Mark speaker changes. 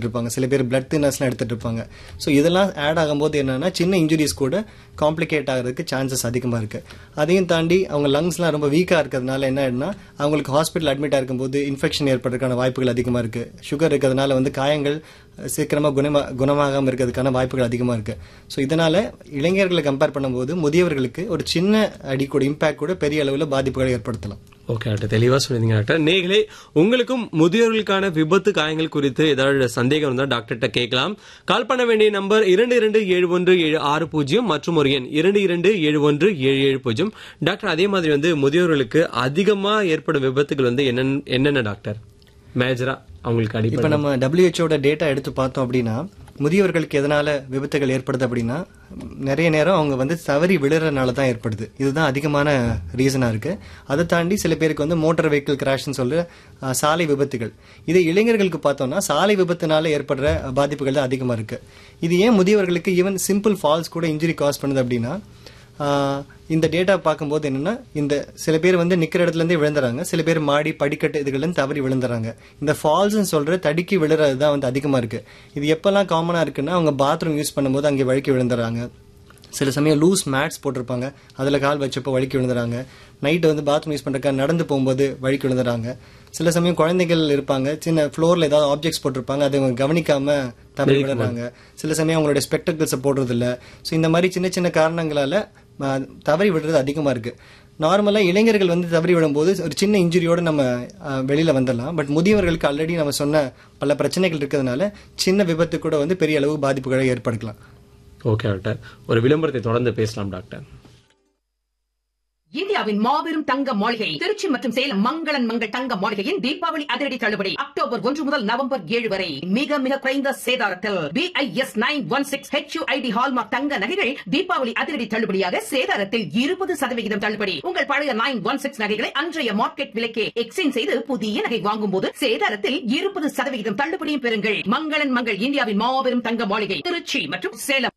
Speaker 1: இருப்பாங்க சில பேர் பிளட் தின்னர்ஸ்லாம் எடுத்துட்டு இருப்பாங்க ஸோ இதெல்லாம் ஆட் ஆகும்போது என்னன்னா சின்ன இன்ஜுரிஸ் கூட காம்ப்ளிகேட் ஆகிறதுக்கு சான்சஸ் அதிகமாக இருக்கு அதையும் தாண்டி அவங்க லங்ஸ்லாம் ரொம்ப வீக்காக இருக்கிறதுனால என்ன ஆயிடுனா அவங்களுக்கு ஹாஸ்பிட்டல் அட்மிட் ஆகும்போது இன்ஃபெக்ஷன் ஏற்படுறதுக்கான வாய்ப்புகள் அதிகமாக இருக்கு சுகர் இருக்கிறதுனால வந்து காயங்கள் சீக்கிரமாக குணமா குணமாகாமல் இருக்கிறதுக்கான வாய்ப்புகள் அதிகமாக இருக்கு ஸோ இதனால இளைஞர்களை கம்பேர் பண்ணும்போது முதியவர்களுக்கு ஒரு சின்ன அடி கூட இம்பாக்ட் கூட பெரிய அளவில் பாதிப்புகளை ஏற்படுத்தலாம்
Speaker 2: ஓகே டாக்டர் தெளிவா சொல்லிருந்தீங்க டாக்டர் நேர்களே உங்களுக்கும் முதியோர்களுக்கான விபத்து காயங்கள் குறித்து ஏதாவது சந்தேகம் இருந்தால் டாக்டர்கிட்ட கேட்கலாம் கால் பண்ண வேண்டிய நம்பர் இரண்டு இரண்டு ஏழு ஒன்று ஏழு ஆறு பூஜ்ஜியம் மற்றும் ஒரு எண் இரண்டு இரண்டு ஏழு ஒன்று ஏழு ஏழு பூஜ்ஜியம் டாக்டர் அதே மாதிரி வந்து முதியோர்களுக்கு அதிகமா ஏற்படும் விபத்துகள் வந்து என்னென்ன என்னென்ன டாக்டர் மேஜரா அவங்களுக்கு
Speaker 1: இப்போ
Speaker 2: அடிப்படை
Speaker 1: நம்ம டபிள்யூஹெச்ஓட டேட்டா எடுத்து பார்த்தோம் அப்படின்னா முதியவர்களுக்கு எதனால விபத்துகள் ஏற்படுது அப்படின்னா நிறைய நேரம் அவங்க வந்து தவறி விழுறதுனால தான் ஏற்படுது இதுதான் அதிகமான ரீசனா இருக்கு அதை தாண்டி சில பேருக்கு வந்து மோட்டார் வெஹிக்கிள் கிராஷ்னு சொல்ற அஹ், சாலை விபத்துகள் இது இளைஞர்களுக்கு பார்த்தோம்னா சாலை விபத்துனால ஏற்படுற பாதிப்புகள் தான் அதிகமா இருக்கு இது ஏன் முதியவர்களுக்கு ஈவன் சிம்பிள் ஃபால்ஸ் கூட இன்ஜுரி காஸ் பண்ணுது அப்படின்னா ஆஹ் இந்த டேட்டா பார்க்கும்போது என்னன்னா இந்த சில பேர் வந்து நிக்கிற இடத்துல இருந்தே விழுந்துறாங்க சில பேர் மாடி படிக்கட்டு இதுகள்ல இருந்து தவறி விழுந்துறாங்க இந்த ஃபால்ஸ்னு சொல்ற தடுக்கி விழுறது தான் வந்து அதிகமா இருக்கு இது எப்பெல்லாம் காமனா இருக்குன்னா அவங்க பாத்ரூம் யூஸ் பண்ணும்போது அங்கே வழுக்கி விழுந்துறாங்க சில சமயம் லூஸ் மேட்ஸ் போட்டிருப்பாங்க அதில் கால் வச்சப்போ வழுக்கி விழுந்துறாங்க நைட்டு வந்து பாத்ரூம் யூஸ் பண்ணுறக்கா நடந்து போகும்போது வழுக்கி விழுந்துறாங்க சில சமயம் குழந்தைகள் இருப்பாங்க சின்ன ஃப்ளோரில் ஏதாவது ஆப்ஜெக்ட்ஸ் போட்டிருப்பாங்க அதை அவங்க கவனிக்காம தவறி விழுறாங்க சில சமயம் அவங்களோட ஸ்பெக்டக்கிள்ஸை போடுறது இல்ல ஸோ இந்த மாதிரி சின்ன சின்ன காரணங்களால ம, தவறி விடுறது அதிகமாக இருக்கு நார்மலாக இளைஞர்கள் வந்து தவறி விடும்போது ஒரு சின்ன இன்ஜுரியோட நம்ம அஹ், வெளியில வந்துடலாம் பட் முதியவர்களுக்கு ஆல்ரெடி நம்ம சொன்ன பல பிரச்சனைகள் இருக்கிறதுனால சின்ன விபத்து கூட வந்து பெரிய அளவு பாதிப்புகளை ஏற்படுத்தலாம்
Speaker 2: ஓகே டாக்டர் ஒரு விளம்பரத்தை தொடர்ந்து பேசலாம் டாக்டர்
Speaker 3: இந்தியாவின் மாபெரும் தங்க மாளிகை திருச்சி மற்றும் சேலம் மங்களன் மங்கள் தங்க மாளிகையின் தீபாவளி அதிரடி தள்ளுபடி அக்டோபர் ஒன்று முதல் நவம்பர் ஏழு வரை மிக மிக குறைந்த சேதாரத்தில் BIS nine one six HUID hallmark தங்க நகைகள் தீபாவளி அதிரடி தள்ளுபடியாக சேதாரத்தில் இருபது சதவிகிதம் தள்ளுபடி உங்கள் பழைய நைன் ஒன் சிக்ஸ் நகைகளை அன்றைய மார்க்கெட் விலைக்கே எக்ஸ்சேஞ்ச் செய்து புதிய நகை வாங்கும் போது சேதாரத்தில் இருபது சதவிகிதம் தள்ளுபடியும் பெறுங்கள் மங்களன் மங்கள் இந்தியாவின் மாபெரும் தங்க மாளிகை திருச்சி மற்றும் சேலம்